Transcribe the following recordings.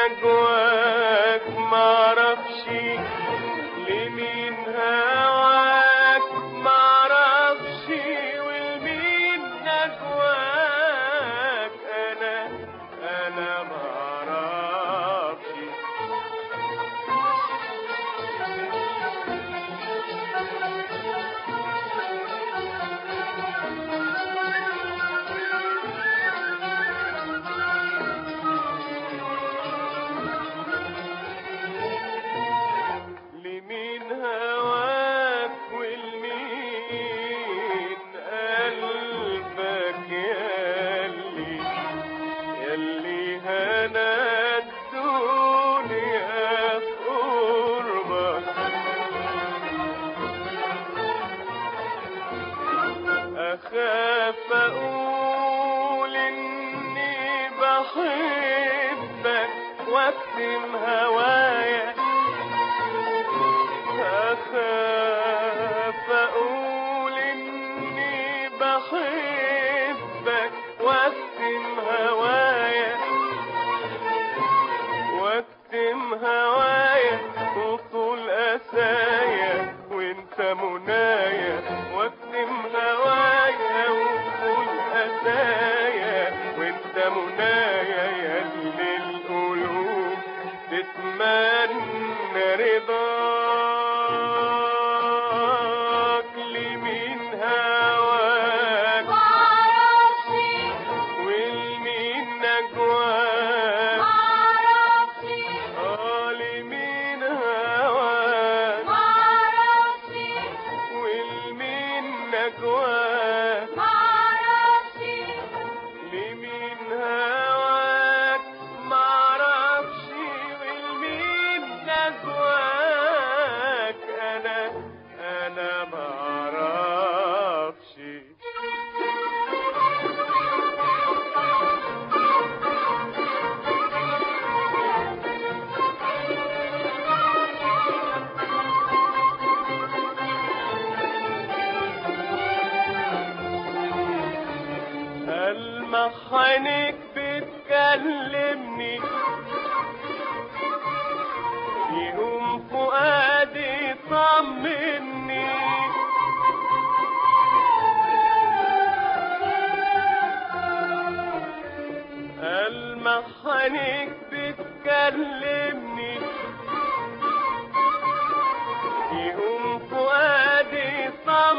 نجواك معرفش لمين هواك معرفش ولمين نجواك انا انا معرفش لمين هواك والمين قلبك ياللي ياللي هنا الدنيا في قربك أخاف أقول إني بحبك واكتم هوايا أخاف أقول إني بحبك واكتم هوايا واكتم هوايا وصول أسايا وانت منايا واكتم هوايا وصول أسايا وانت منايا يا اللي القلوب تتمنى رضاك لمين هواك والمين نجواك آه لمين هواك والمين نجواك لمين هواك معرفش والمين نجواك انا انا معرفش المح عينيك بتكلمني يقوم فؤادي طمني المح عينيك بتكلمني يقوم فؤادي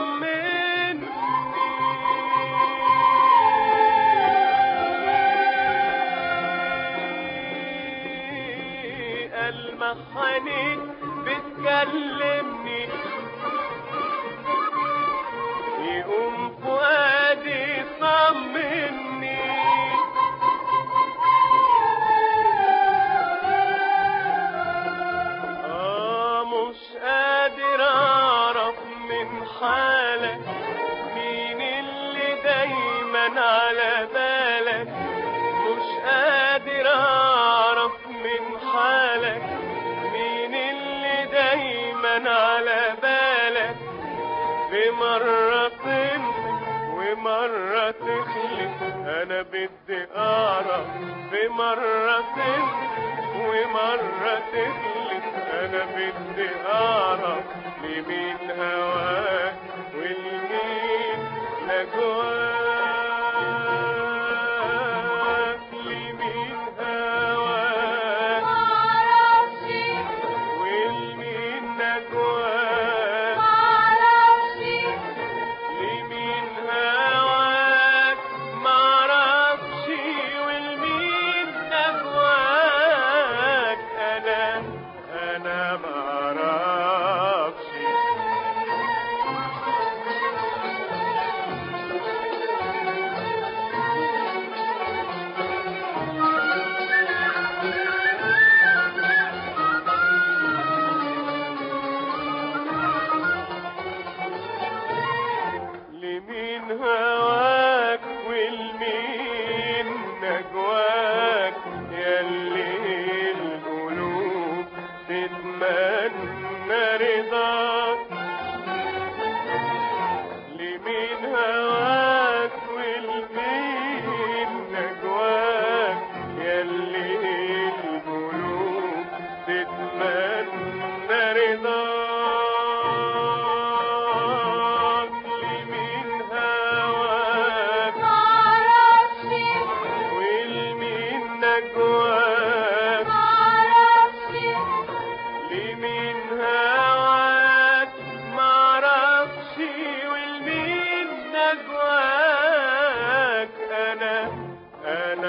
طمني المحني بتكلمني يقوم فؤادي طمني آه مش قادر أعرف من حالك مين اللي دايما على بالك مش قادر أعرف من حالك مين اللي دايما على بالك بمرة تمسك ومرة تخلف أنا بدي أعرف بمرة تمسك ومرة تخلف أنا بدي أعرف لمين هواك ولمين نجواك لمين هواك ولمين نجواك لمين هواك معرفش والمين نجواك انا انا معرفش انا